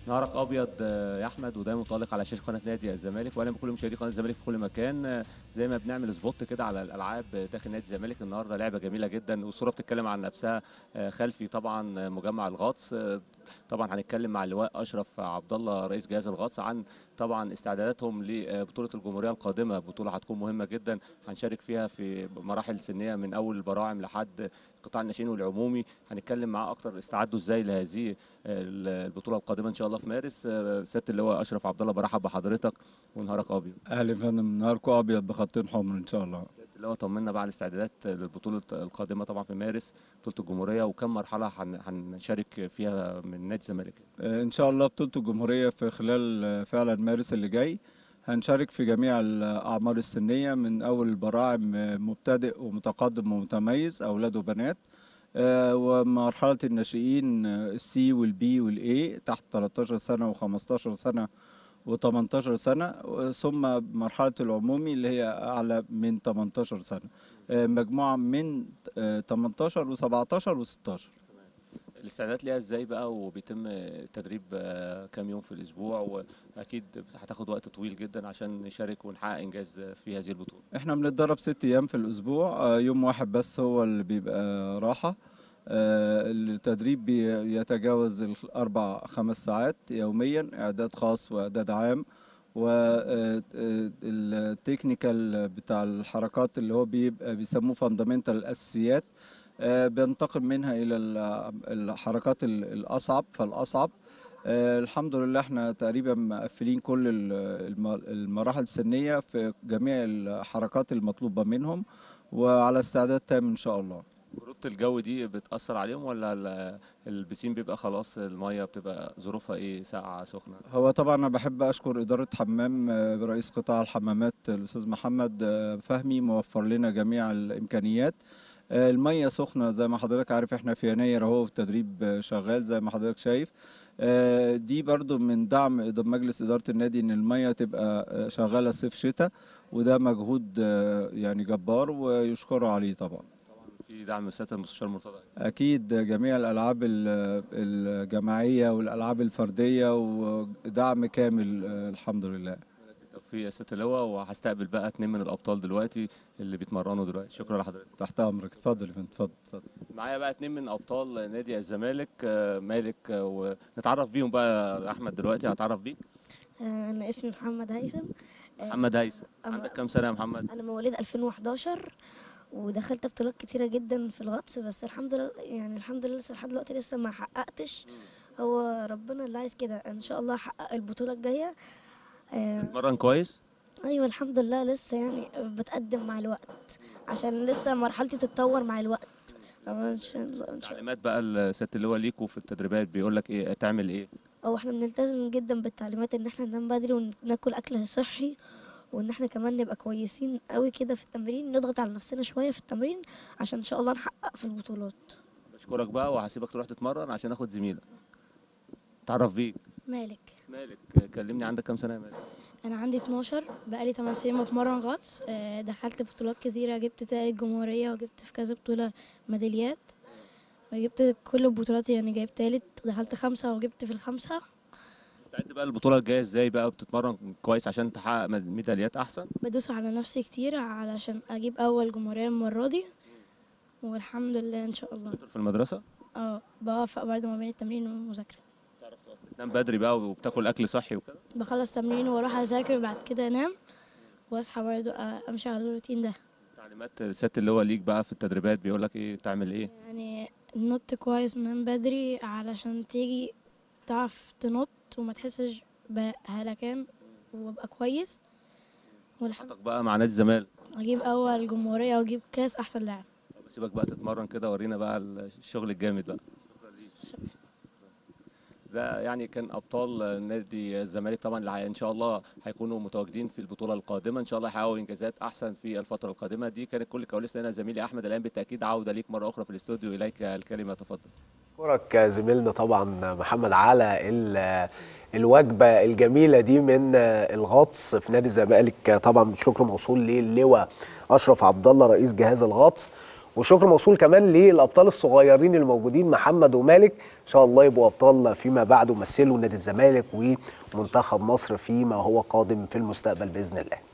نهارك ابيض آه، يا احمد وده منطلق على شاشه قناه نادي الزمالك واهلا بكل مشاهدي قناه الزمالك في كل مكان آه، زي ما بنعمل سبوت كده على الالعاب داخل نادي الزمالك النهارده لعبه جميله جدا والصوره بتتكلم عن نفسها آه، خلفي طبعا آه، مجمع الغطس آه، طبعا هنتكلم مع اللواء اشرف عبد الله رئيس جهاز الغطس عن طبعا استعداداتهم لبطوله الجمهوريه القادمه بطوله هتكون مهمه جدا هنشارك فيها في مراحل سنيه من اول البراعم لحد قطاع الناشئين والعمومي هنتكلم معاه اكتر استعدوا ازاي لهذه البطوله القادمه ان شاء الله في مارس آه، سياده اللواء اشرف عبد الله برحب بحضرتك ونهارك ابيض اهلا يا فندم نهاركم ابيض بخطين حمر ان شاء الله سياده اللواء طمنا بقى على الاستعدادات للبطوله القادمه طبعا في مارس بطوله الجمهوريه وكم مرحله هن- هنشارك فيها من نادي الزمالك آه، ان شاء الله بطوله الجمهوريه في خلال آه، فعلا مارس اللي جاي هنشارك في جميع الاعمار السنيه من اول البراعم آه، مبتدئ ومتقدم ومتميز اولاد وبنات آه، ومرحله الناشئين آه، السي والبي والاي تحت 13 سنه و15 سنه و18 سنه و- ثم مرحله العمومي اللي هي اعلى من 18 سنه آه، مجموعه من آه، 18 و17 و16 الاستعدادات ليها ازاي بقى وبيتم التدريب آه، كام يوم في الاسبوع واكيد هتاخد وقت طويل جدا عشان نشارك ونحقق انجاز في هذه البطوله احنا بنتدرب ست ايام في الاسبوع آه، يوم واحد بس هو اللي بيبقى راحة آه، التدريب بيتجاوز الاربع خمس ساعات يوميا اعداد خاص واعداد عام والتكنيكال بتاع الحركات اللي هو بيبقى بيسموه فاندامنتال الاساسيات آه، بينتقل منها الى ال- الحركات ال- الاصعب فالاصعب آه، الحمد لله احنا تقريبا مقفلين كل ال- الم- المراحل السنية في جميع الحركات المطلوبة منهم وعلى استعداد تام ان شاء الله برودة الجو دي بتأثر عليهم ولا ال- البسين بيبقى خلاص المية بتبقى ظروفها ايه ساقعة سخنة هو طبعا انا بحب اشكر ادارة حمام آه، رئيس قطاع الحمامات الاستاذ محمد آه، فهمي موفر لنا جميع الامكانيات آه، المية سخنة زي ما حضرتك عارف احنا في يناير اهو التدريب آه، شغال زي ما حضرتك شايف آه، دي برضو من دعم إد- مجلس إدارة النادي إن المية تبقى آه، شغالة صيف شتاء وده مجهود آه، يعني جبار ويشكروا عليه طبعا طبعا في دعم من سيادة المستشار مرتضى أكيد جميع الألعاب ال- الجماعية والألعاب الفردية ودعم كامل آه، الحمد لله بالتوفيق يا سيادة اللواء وهستقبل بقى اتنين من الأبطال دلوقتي اللي بيتمرنوا دلوقتي شكرا لحضرتك تحت أمرك اتفضل يا فندم اتفضل اتفضل معايا بقى اتنين من أبطال نادي الزمالك آه، مالك آه، ونتعرف بيهم بقى يا أحمد دلوقتي هتعرف بيك أنا اسمي محمد هيثم آه، محمد هيثم أنا- عندك كام سنة يا محمد؟ أنا مواليد 2011 ودخلت بطولات كتيرة جدا في الغطس بس الحمد لله يعني الحمد لله لسه لحد دلوقتي لسه ما حققتش هو ربنا اللي عايز كده إن شاء الله أحقق البطولة الجاية آه، بتتمرن كويس؟ أيوة الحمد لله لسه يعني بتقدم مع الوقت عشان لسه مرحلتي بتتطور مع الوقت أما إن شاء الله إن شاء الله تعليمات بقى سيادة اللواء ليكوا في التدريبات بيقول لك ايه تعمل ايه؟ أو إحنا بنلتزم جدا بالتعليمات إن إحنا ننام بدري وناكل أكل صحي وان احنا كمان نبقى كويسين قوي كده في التمرين نضغط على نفسنا شويه في التمرين عشان ان شاء الله نحقق في البطولات بشكرك بقى وهسيبك تروح تتمرن عشان اخد زميلك تعرف بيك مالك مالك كلمني عندك كام سنة يا مالك؟ انا عندي 12 بقالي 8 سنين بتمرن غطس آه، دخلت بطولات كتيره جبت تالت جمهوريه وجبت في كذا بطوله ميداليات وجبت كل البطولات يعني جايب تالت دخلت خمسه وجبت في الخمسه مستعد بقى البطولة الجاية ازاي بقى بتتمرن كويس عشان تحقق مد- ميداليات احسن؟ بدوس على نفسي كتير علشان اجيب اول جمهوريه المره دي والحمد لله ان شاء الله شاطر في المدرسة؟ اه بوفق برضه ما بين التمرين والمذاكره بتنام بدري بقى وبتاكل اكل صحي وكده؟ بخلص تمرين واروح اذاكر بعد كده انام واصحى برضه آه، امشي على الروتين ده تعليمات سيادة اللواء ليك بقى في التدريبات بيقول لك ايه تعمل ايه؟ يعني نط كويس نام بدري علشان تيجي تعرف تنط وما تحسش بهلكان وابقى كويس والحمد حطك بقى مع نادي الزمالك اجيب اول جمهوريه واجيب كاس احسن لاعب بسيبك بقى تتمرن كده ورينا بقى الشغل الجامد بقى ده يعني كان ابطال نادي الزمالك طبعا اللي هي- ان شاء الله هيكونوا متواجدين في البطوله القادمه ان شاء الله يحققوا انجازات احسن في الفتره القادمه دي كانت كل كواليسنا هنا زميلي احمد الان بالتاكيد عوده ليك مره اخرى في الاستوديو اليك الكلمه تفضل أشكرك زميلنا طبعا محمد على ال- الوجبة الجميلة دي من الغطس في نادي الزمالك طبعا الشكر موصول للواء أشرف عبد الله رئيس جهاز الغطس وشكر موصول كمان للابطال الصغيرين الموجودين محمد ومالك ان شاء الله يبقوا ابطال فيما بعد ومثلوا نادي الزمالك ومنتخب مصر فيما هو قادم في المستقبل باذن الله